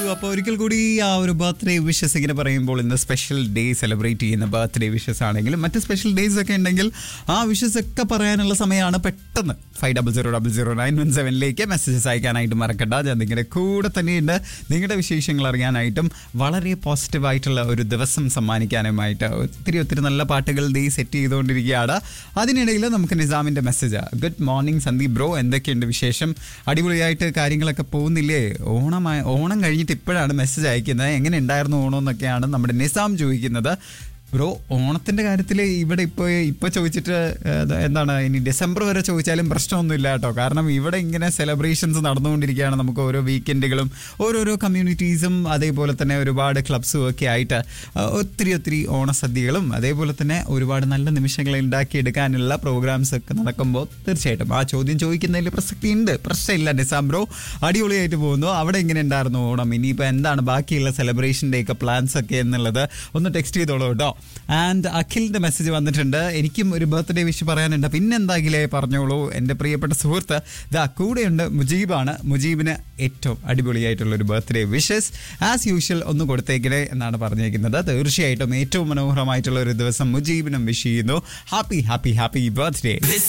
അപ്പോൾ ഒരിക്കൽ കൂടി ആ ഒരു ബർത്ത്ഡേ വിഷസ് ഇങ്ങനെ പറയുമ്പോൾ ഇന്ന് സ്പെഷ്യൽ ഡേ സെലിബ്രേറ്റ് ചെയ്യുന്ന ബർത്ത്ഡേ വിഷസ് ആണെങ്കിലും മറ്റ് സ്പെഷ്യൽ ഡേയ്സ് ഒക്കെ ഉണ്ടെങ്കിൽ ആ വിഷസ് ഒക്കെ പറയാനുള്ള സമയമാണ് പെട്ടെന്ന് five double zero double zero nine one സെവനിലേക്ക് മെസ്സേജസ് അയക്കാനായിട്ട് മറക്കണ്ട ഞാൻ നിങ്ങളുടെ കൂടെ തന്നെയുണ്ട് നിങ്ങളുടെ വിശേഷങ്ങൾ അറിയാനായിട്ടും വളരെ പോസിറ്റീവ് ആയിട്ടുള്ള ഒരു ദിവസം സമ്മാനിക്കാനുമായിട്ട് ഒത്തിരി ഒത്തിരി നല്ല പാട്ടുകൾ ദേ സെറ്റ് ചെയ്തുകൊണ്ടിരിക്കുകയാണ് അതിനിടയിൽ നമുക്ക് നിസാമിന്റെ message good morning Sandeep bro എന്തൊക്കെയുണ്ട് വിശേഷം അടിപൊളിയായിട്ട് കാര്യങ്ങളൊക്കെ പോകുന്നില്ലേ ഓണമായി ഓണം കഴിഞ്ഞിട്ട് ഇപ്പോഴാണ് മെസ്സേജ് അയക്കുന്നത് എങ്ങനെ ഉണ്ടായിരുന്നു ഓണം എന്നൊക്കെയാണ് നമ്മുടെ നിസാം ചോദിക്കുന്നത് ബ്രോ ഓണത്തിന്റെ കാര്യത്തിൽ ഇവിടെ ഇപ്പോൾ ഇപ്പോൾ ചോദിച്ചിട്ട് ഏത് എന്താണ് ഇനി ഡിസംബർ വരെ ചോദിച്ചാലും പ്രശ്നമൊന്നുമില്ല കേട്ടോ കാരണം ഇവിടെ ഇങ്ങനെ സെലിബ്രേഷൻസ് നടന്നുകൊണ്ടിരിക്കുകയാണ് നമുക്ക് ഓരോ വീക്കെൻഡുകളും ഓരോരോ കമ്മ്യൂണിറ്റീസും അതേപോലെ തന്നെ ഒരുപാട് ക്ലബ്സും ഒക്കെ ആയിട്ട് ആ, ഒത്തിരി ഒത്തിരി ഓണസദ്യകളും അതേപോലെ തന്നെ ഒരുപാട് നല്ല നിമിഷങ്ങൾ ഉണ്ടാക്കിയെടുക്കാനുള്ള പ്രോഗ്രാംസ് ഒക്കെ നടക്കുമ്പോൾ തീർച്ചയായിട്ടും ആ ചോദ്യം ചോദിക്കുന്നതിൽ പ്രസക്തി ഉണ്ട് പ്രശ്നമില്ല നിസാം ബ്രോ അടിപൊളിയായിട്ട് പോകുന്നു അവിടെ എങ്ങനെ ഉണ്ടായിരുന്നു ഓണം ഇനിയിപ്പോൾ എന്താണ് ബാക്കിയുള്ള സെലിബ്രേഷൻ്റെ ഒക്കെ പ്ലാൻസ് ഒക്കെ എന്നുള്ളത് ഒന്ന് ടെക്സ്റ്റ് ചെയ്തോളൂ കേട്ടോ ആൻഡ് അഖിലിന്റെ മെസ്സേജ് വന്നിട്ടുണ്ട് എനിക്കും ഒരു ബർത്ത്ഡേ വിഷ് പറയാനുണ്ട് പിന്നെന്താകിലേ പറഞ്ഞോളൂ എൻ്റെ പ്രിയപ്പെട്ട സുഹൃത്ത് ദാ കൂടെയുണ്ട് മുജീബാണ് മുജീബിന് ഏറ്റവും അടിപൊളിയായിട്ടുള്ള ഒരു ബർത്ത്ഡേ വിഷസ് ആസ് യൂഷ്വൽ ഒന്ന് കൊടുത്തേക്കണേ എന്നാണ് പറഞ്ഞേക്കുന്നത് തീർച്ചയായിട്ടും ഏറ്റവും മനോഹരമായിട്ടുള്ള ഒരു ദിവസം മുജീബിനും വിഷ് ചെയ്യുന്നു happy happy happy birthday This